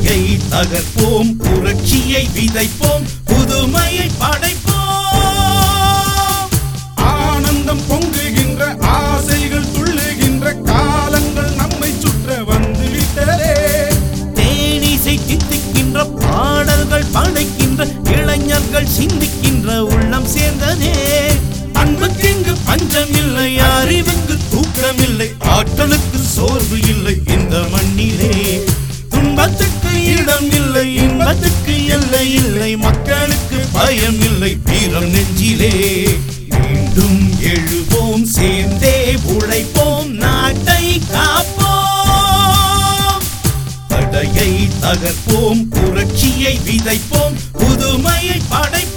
தடையை தகர்ப்போம் புரட்சியை விதைப்போம் புதுமையை படைப்போம் ஆனந்தம் பொங்குகின்ற ஆசைகள் துள்ளுகின்ற காலங்கள் நம்மை சுற்ற வந்து விட்டதே தேனிசை தித்திக்கின்ற பாடல்கள் படைக்கின்ற இளைஞர்கள் சிந்திக்கின்ற உள்ளம் சேர்ந்ததே அன்புக்கு இங்கு பஞ்சமில்லை அறிவுக்கு தூக்கமில்லை ஆற்றலுக்கு சோர்வு இல்லை இந்த மண்ணிலே துன்பத்துக்கு இடம் இல்லை இன்பத்துக்கு எல்லை இல்லை மக்களுக்கு பயம் இல்லை வீரம் நெஞ்சிலே மீண்டும் எழுவோம் சேர்ந்தே உழைப்போம் நாட்டை காப்போம் தடையை தகர்ப்போம் புரட்சியை விதைப்போம் புதுமையை படைப்போம்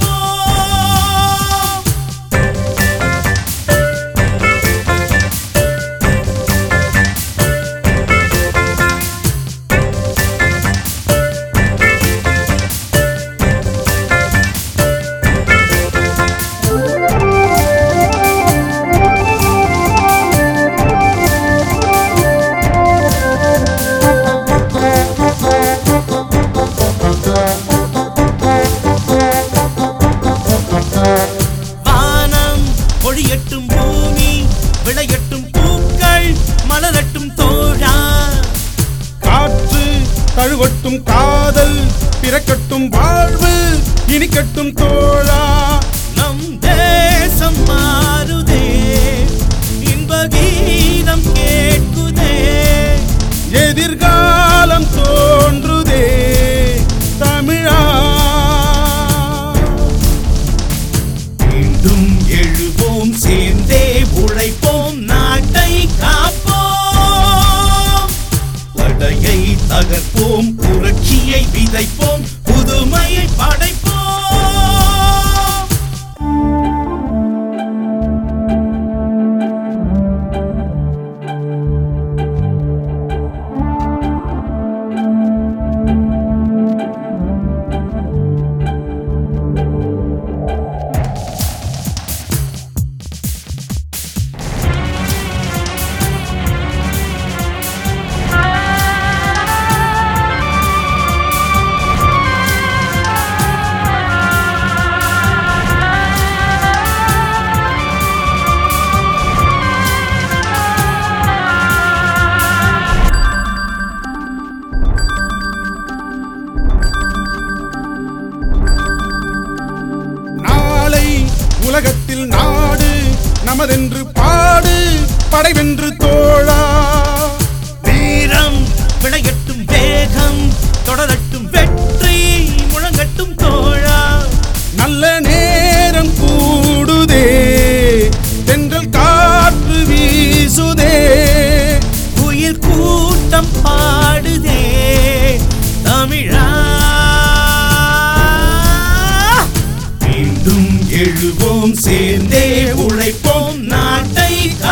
வானம் பொழியட்டும் பூமி விளையட்டும் பூக்கள் மலரட்டும் தோழா காற்று தழுவட்டும் காதல் பிறக்கட்டும் வாழ்வு இனிக்கட்டும் தோழா நம் தேசம் மாறுதே இன்ப கீதம் கேட்குதே எதிர்காலம் தோன்றுதே தமிழா மீண்டும் எழுவோம் சேர்ந்தே உழைப்போம் நாட்டை காப்போம் தடையை தகர்ப்போம் புரட்சியை விதைப்போம் புதுமையை படைப்போம் நாளை உலகத்தில் நாடு நமதென்று பாடு படைவென்று தோழா வீரம் விளையட்டும் வேகம் தொடரட்டும் வெற்றி முழங்கட்டும் தோழா நல்ல நேரம் கூடுதே தென்றல் காற்று வீசுதே உயிர் கூட்டம் பாடுதே தமிழா மீண்டும் எழுவோம் சேர்ந்தே உழைப்போம் நாட்டை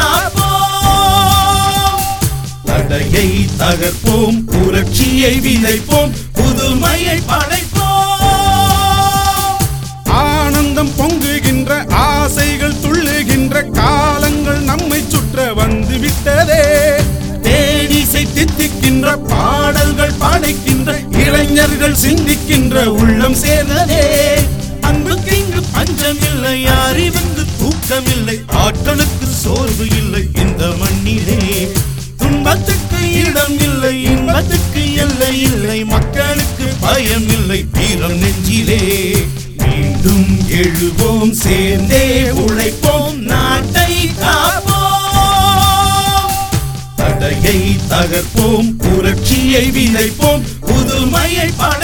காப்போம் தடையை தகர்ப்போம் புரட்சியை விதைப்போம் புதுமையை படைப்போம் ஆனந்தம் பொங்குகின்ற ஆசைகள் துள்ளுகின்ற காலங்கள் நம்மை சுற்ற வந்து விட்டதே தேனிசை தித்திக்கின்ற பாடல்கள் படைக்கின்ற இளைஞர்கள் சிந்திக்கின்ற உள்ளம் சேர்ந்ததே அன்புக்கு இங்கு பஞ்சம் இல்லை அறிவுக்கு தூக்கமில்லை ஆற்றலுக்கு சோர்வு இல்லை இந்த மண்ணிலே துன்பத்துக்கு இடம் இல்லை இன்பத்துக்கு எல்லை இல்லை மக்களுக்கு பயம் இல்லை வீரம் நெஞ்சிலே மீண்டும் எழுவோம் சேர்ந்தே உழைப்போம் நாட்டை காப்போம் தடையை தகர்ப்போம் புரட்சியை விதைப்போம் புதுமையை பட